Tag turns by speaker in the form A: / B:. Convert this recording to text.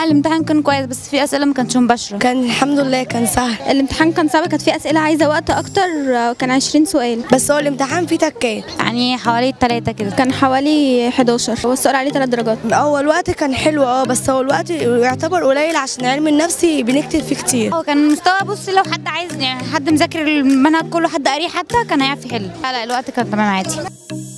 A: الامتحان كان كويس بس في اسئله ما كانتش مباشره
B: كان الحمد لله كان سهل
C: الامتحان كان صعب كانت فيه اسئله عايزه وقت اكتر آه، كان 20 سؤال
B: بس هو الامتحان فيه تكات
A: يعني حوالي ثلاثة كده
C: كان حوالي 11 والسؤال عليه 3 درجات
B: هو الوقت كان حلو اه بس هو الوقت يعتبر قليل عشان علم النفسي بنكتب فيه كتير
A: هو كان مستوى بصي لو حد عايز يعني حد مذاكر المنهج كله حد قاريه حتى كان هيعرف يحل لا لا الوقت كان تمام عادي